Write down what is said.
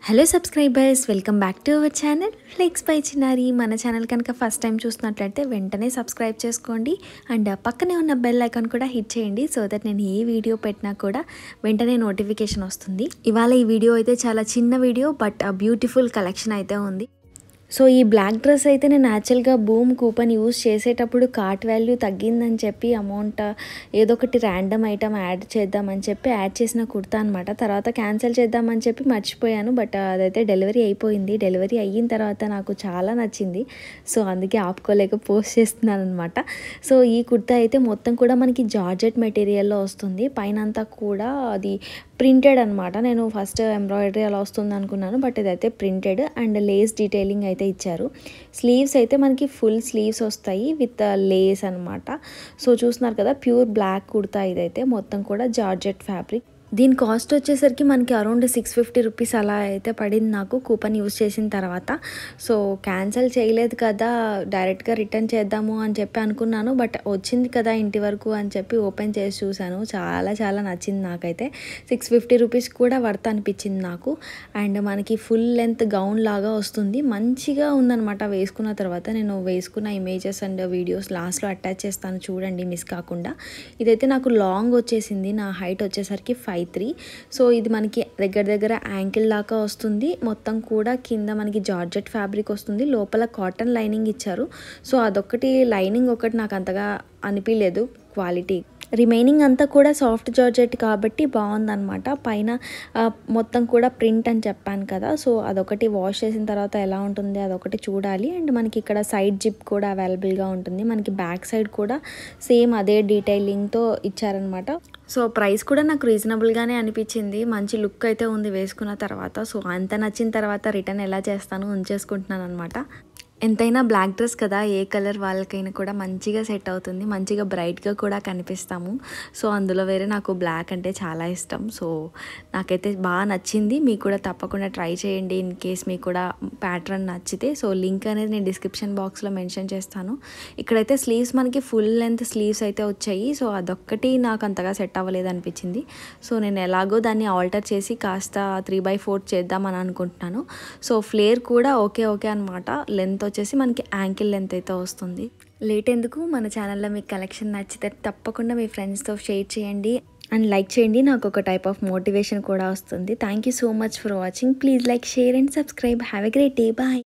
hello subscribers welcome back to our channel Flex by Chinnari మన channel కనుక first time చూస్తున్నట్లయితే వెంటనే సబ్స్క్రైబ్ చేసుకోండి అండ్ పక్కనే ఉన్న బెల్ ఐకాన్ కూడా హిట్ చేయండి సో దట్ నేను ఏ వీడియో పెట్టినా కూడా వెంటనే నోటిఫికేషన్ వస్తుంది ఇవాళ ఈ వీడియో అయితే చాలా చిన్న వీడియో బట్ బ్యూటిఫుల్ కలెక్షన్ అయితే ఉంది సో ఈ బ్లాక్ డ్రెస్ అయితే నేను యాక్చువల్గా బూమ్ కూపన్ యూస్ చేసేటప్పుడు కార్ట్ వాల్యూ తగ్గిందని చెప్పి అమౌంట్ ఏదో ఒకటి ర్యాండమ్ ఐటమ్ యాడ్ చేద్దామని చెప్పి యాడ్ చేసిన కుర్తా అనమాట తర్వాత క్యాన్సిల్ చేద్దామని చెప్పి మర్చిపోయాను బట్ అదైతే డెలివరీ అయిపోయింది డెలివరీ అయిన తర్వాత నాకు చాలా నచ్చింది సో అందుకే ఆపుకోలేక పోస్ట్ చేస్తున్నాను అనమాట సో ఈ కుర్తా అయితే మొత్తం కూడా మనకి జార్జెట్ మెటీరియల్లో వస్తుంది పైన అంతా కూడా అది ప్రింటెడ్ అనమాట నేను ఫస్ట్ ఎంబ్రాయిడరీ అలా వస్తుంది అనుకున్నాను బట్ ఇదైతే ప్రింటెడ్ అండ్ లేస్ డీటెయిలింగ్ అయితే ఇచ్చారు స్లీవ్స్ అయితే మనకి ఫుల్ స్లీవ్స్ వస్తాయి విత్ లేస్ అనమాట సో చూస్తున్నారు కదా ప్యూర్ బ్లాక్ కుర్తా ఇదైతే మొత్తం కూడా జార్జెట్ ఫ్యాబ్రిక్ దీని కాస్ట్ వచ్చేసరికి మనకి అరౌండ్ సిక్స్ ఫిఫ్టీ రూపీస్ అలా అయితే పడింది నాకు కూపన్ యూస్ చేసిన తర్వాత సో క్యాన్సిల్ చేయలేదు కదా డైరెక్ట్గా రిటర్న్ చేద్దాము అని చెప్పి అనుకున్నాను బట్ వచ్చింది కదా ఇంటి వరకు అని చెప్పి ఓపెన్ చేసి చూశాను చాలా చాలా నచ్చింది నాకైతే సిక్స్ ఫిఫ్టీ రూపీస్ కూడా వర్త్ అనిపించింది నాకు అండ్ మనకి ఫుల్ లెంత్ గౌన్ లాగా వస్తుంది మంచిగా ఉందన్నమాట వేసుకున్న తర్వాత నేను వేసుకున్న ఇమేజెస్ అండ్ వీడియోస్ లాస్ట్లో అటాచ్ చేస్తాను చూడండి మిస్ కాకుండా ఇదైతే నాకు లాంగ్ వచ్చేసింది నా హైట్ వచ్చేసరికి ఫైవ్ త్రీ సో ఇది మనకి దగ్గర దగ్గర యాంకిల్ దాకా వస్తుంది మొత్తం కూడా కింద మనకి జార్జెట్ ఫ్యాబ్రిక్ వస్తుంది లోపల కాటన్ లైనింగ్ ఇచ్చారు సో అదొక్కటి లైనింగ్ ఒకటి నాకు అంతగా అనిపించలేదు క్వాలిటీ రిమైనింగ్ అంతా కూడా సాఫ్ట్ జార్జెట్ కాబట్టి బాగుందన్నమాట పైన ఆ, మొత్తం కూడా ప్రింట్ అని చెప్పాను కదా సో అదొకటి వాష్ చేసిన తర్వాత ఎలా ఉంటుంది అదొకటి చూడాలి అండ్ మనకి ఇక్కడ సైడ్ జిప్ కూడా అవైలబుల్గా ఉంటుంది మనకి బ్యాక్ సైడ్ కూడా సేమ్ అదే డీటెయిలింగ్తో ఇచ్చారనమాట సో ప్రైస్ కూడా నాకు రీజనబుల్గానే అనిపించింది మంచి లుక్ అయితే ఉంది వేసుకున్న తర్వాత సో అంత నచ్చిన తర్వాత రిటర్న్ ఎలా చేస్తాను ఉంచేసుకుంటున్నాను అనమాట ఎంతైనా బ్లాక్ డ్రెస్ కదా ఏ కలర్ వాళ్ళకైనా కూడా మంచిగా సెట్ అవుతుంది మంచిగా బ్రైట్గా కూడా కనిపిస్తాము సో అందులో వేరే నాకు బ్లాక్ అంటే చాలా ఇష్టం సో నాకైతే బాగా నచ్చింది మీకు కూడా తప్పకుండా ట్రై చేయండి ఇన్ కేస్ మీకు కూడా ప్యాటర్న్ నచ్చితే సో లింక్ అనేది నేను డిస్క్రిప్షన్ బాక్స్లో మెన్షన్ చేస్తాను ఇక్కడైతే స్లీవ్స్ మనకి ఫుల్ లెంత్ స్లీవ్స్ అయితే వచ్చాయి సో అదొక్కటి నాకు అంతగా సెట్ అవ్వలేదు అనిపించింది సో నేను ఎలాగో దాన్ని ఆల్టర్ చేసి కాస్త త్రీ బై ఫోర్ చేద్దామని అనుకుంటున్నాను సో ఫ్లేర్ కూడా ఓకే ఓకే అనమాట లెంత్ వచ్చేసి మనకి యాంకిల్ లెంత్ అయితే వస్తుంది లేట్ ఎందుకు మన ఛానల్లో మీకు కలెక్షన్ నచ్చితే తప్పకుండా మీ ఫ్రెండ్స్తో షేర్ చేయండి అండ్ లైక్ చేయండి నాకు ఒక టైప్ ఆఫ్ మోటివేషన్ కూడా వస్తుంది thank you so much for watching please like share and subscribe have a great day bye